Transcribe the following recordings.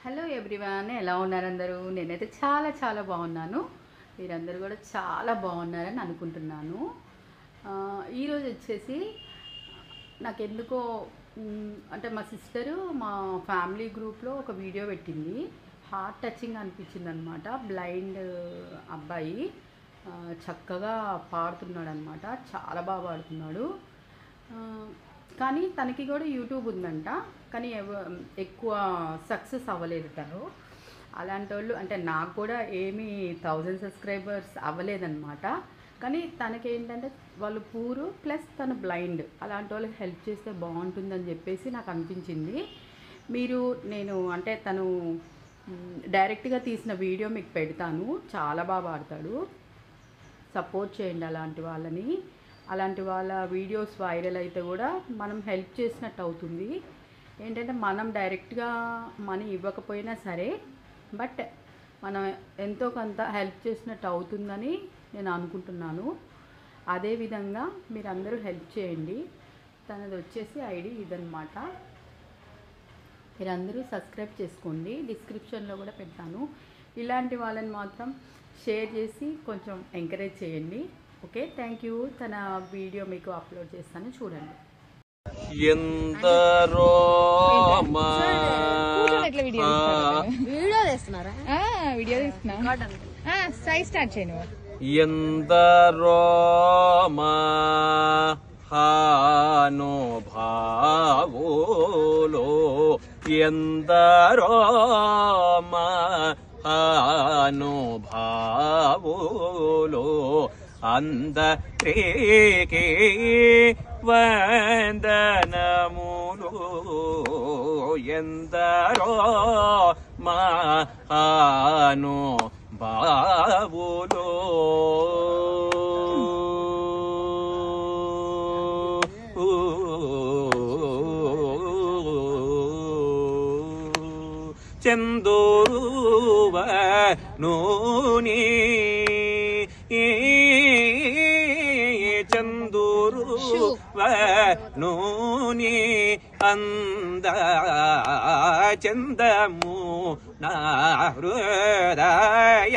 Hello everyone ఎలా ఉన్నారు అందరూ నేనైతే చాలా చాలా బాగున్నాను మీరందరూ కూడా చాలా బాగున్నారని అనుకుంటున్నాను ఆ, ఈరోజు వచ్చేసి నాకెందుకో మ్, అంటే మా సిస్టరు మా ఫ్యామిలీ గ్రూప్లో ఒక వీడియో పెట్టింది హార్ట్ టచింగ్ అనిపించింది అనమాట బ్లైండ్ అబ్బాయి ఆ, చక్కగా పాడుతున్నాడు అనమాట చాలా బాగా పాడుతున్నాడు ఆ, కానీ తనకి కూడా యూట్యూబ్ ఉందంట కానీ ఎవ- ఎక్కువ సక్సెస్ అవ్వలేదు తను అలాంటి వాళ్ళు అంటే నాకు కూడా ఏమీ థౌజండ్ సబ్స్క్రైబర్స్ అవ్వలేదన్నమాట కానీ తనకి ఏంటంటే వాళ్ళు పూరు ప్లస్ తను బ్లైండ్ అలాంటి వాళ్ళకి హెల్ప్ చేస్తే బాగుంటుందని చెప్పేసి నాకు అనిపించింది మీరు నేను అంటే తను మ్, డైరెక్ట్గా తీసిన వీడియో మీకు పెడతాను చాలా బాగా పాడతాడు సపోర్ట్ చేయండి అలాంటి వాళ్ళని అలాంటి వాళ్ళ వీడియోస్ వైరల్ అయితే కూడా మనం హెల్ప్ చేసినట్టు అవుతుంది ఏంటంటే మనం డైరెక్ట్గా మనీ ఇవ్వకపోయినా సరే బట్ మనం ఎంతో కొంత హెల్ప్ చేసినట్టు అవుతుందని నేను అనుకుంటున్నాను అదేవిధంగా మీరు అందరూ హెల్ప్ చేయండి తనది వచ్చేసి ఐడి ఇదనమాట మీరందరూ సబ్స్క్రైబ్ చేసుకోండి డిస్క్రిప్షన్లో కూడా పెడతాను ఇలాంటి వాళ్ళని మాత్రం షేర్ చేసి కొంచెం ఎంకరేజ్ చేయండి ఓకే థ్యాంక్ యూ తన వీడియో మీకు అప్లోడ్ చేస్తాను చూడండి ఎందరో మా కూర్చొని ఎట్లా వీడియో తీస్తావు? వీడియో తీస్తున్నారా ఆ, వీడియో తీస్తున్నా ఆ, సై స్టార్ట్ చేయి నువ్వు ఎందరో మా హాను భావులో ఎందరో మా హాను భావులో అందరికీ వందనములు ఎందరో మహాను బాబులు చందోరువ నూని చందూరువ నూని అంద చందము నా హృదయ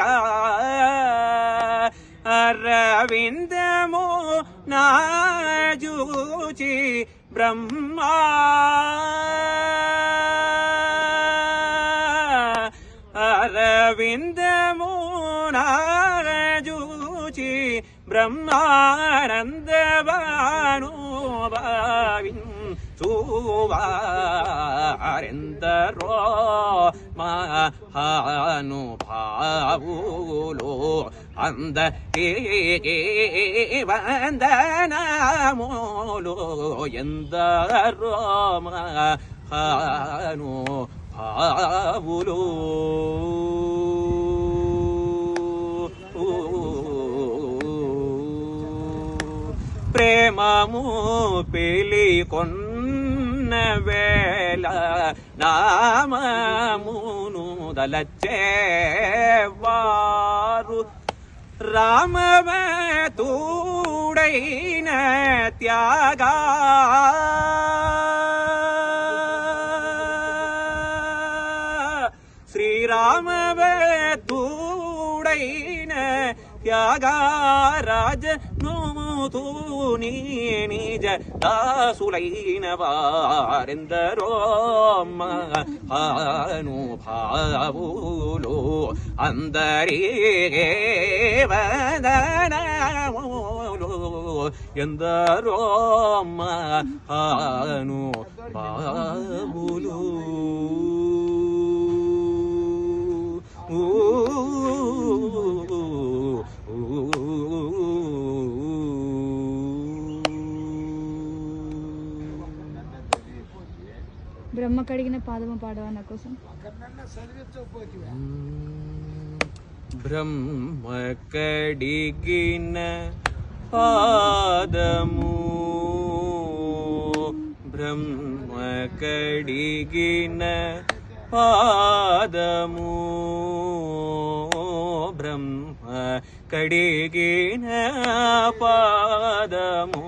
అరవిందము నా జూచి బ్రహ్మా అరవిందము నారజూచి బ్రహ్మానందవాను భావిన్ చూవారెందరో మహాను భావులో అందరి వందనములో ఎందరో మహాను భావులు ప్రేమము పెలి కొన్న వేళ నామమును దలచేవారు రామవతూడైన త్యాగా శ్రీరామవతూడైన త్యాగారాజ నూతూని నిజ దాసులైన వారెందరో మహాను భావులు అందరి వదనములు ఎందరో మహాను బాబులు బ్రహ్మ కడిగిన పాదము పాడవా నా కోసం బ్రహ్మ కడిగిన పాదము బ్రహ్మ కడిగిన పాదము బ్రహ్మ కడిగిన పాదము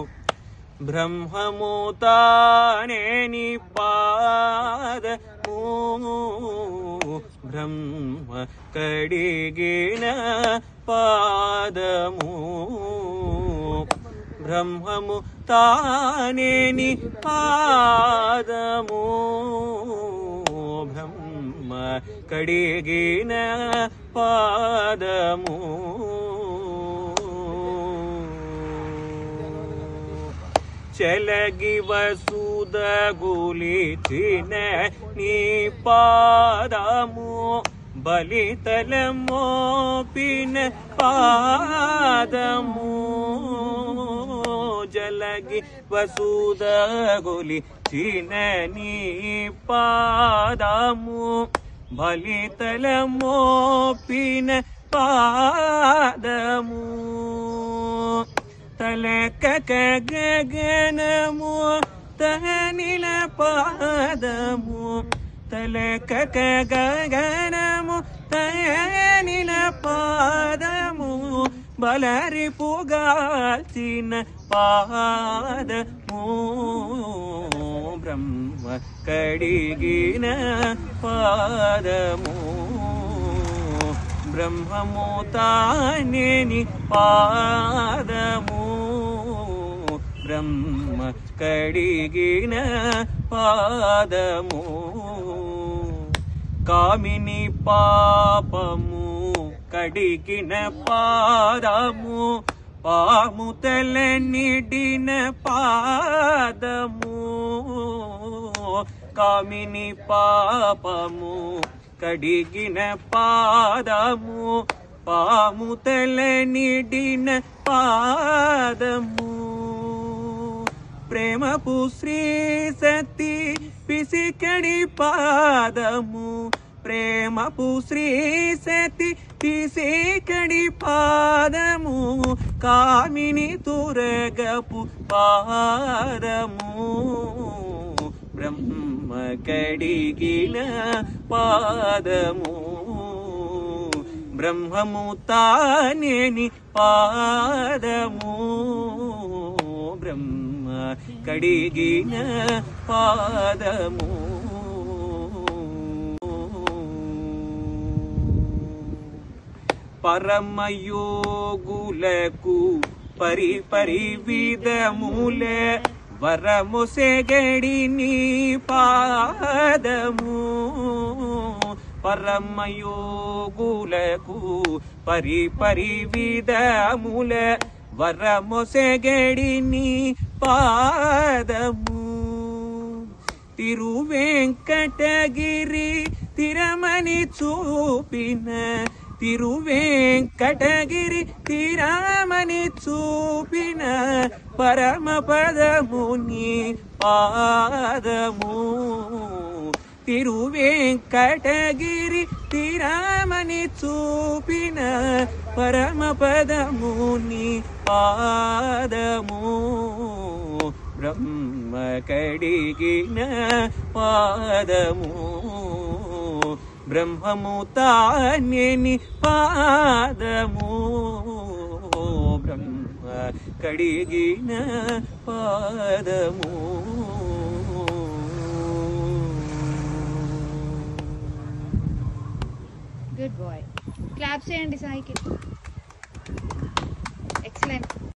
బ్రహ్మము తానే నీ పాదము బ్రహ్మ కడిగిన పాదము బ్రహ్మము తానేని పాదము బ్రహ్మ కడిగిన పాదము చెలగి వసుద గులిచిన నీ పాదము బలితల మోపిన పాదము జలగి వసుద గులిచిన నీ పాదము బలితల మోపిన పాదము తలక గగనము తనిల పాదము తలక గగనము తనిల పాదము బలరి పుగాల్చిన పాదము బ్రహ్మ కడిగిన పాదము బ్రహ్మము తానేని పాదము బ్రహ్మ కడిగిన పాదము కామిని పాపము కడిగిన పాదము పాము తెల నిడిన పాదము కామిని పాపము కడిగిన పాదము పాము తెల నిడిన పాదము ప్రేమపు శ్రీ సతి పిసికడి పాదము ప్రేమపు శ్రీ సతి పిసికడి పాదము కామిని తురగపు పాదము బ్రహ్మ కడిగిన పాదము బ్రహ్మము తానేని పాదము బ్రహ్మ కడిగిన పాదము పరమయోగులకు పరి పరి విధముల వరము సెగడిని పాదము పరమయోగులకు పరి పరి విధముల వరము సెగడిని పాదము తిరువెంకటగిరి తిరమని చూపిన తిరువెంకటగిరి తిరామని చూపిన పరమ పదముని పాదము తిరువెంకటగిరి తిరామని చూపిన పరమ పదముని పాదము బ్రహ్మ కడిగిన పాదము బ్రహ్మము తానేని పాదము బ్రహ్మ కడిగిన పాదము గుడ్ బాయ్ క్లాప్స్ చేయండి సాయికి ఎక్సలెంట్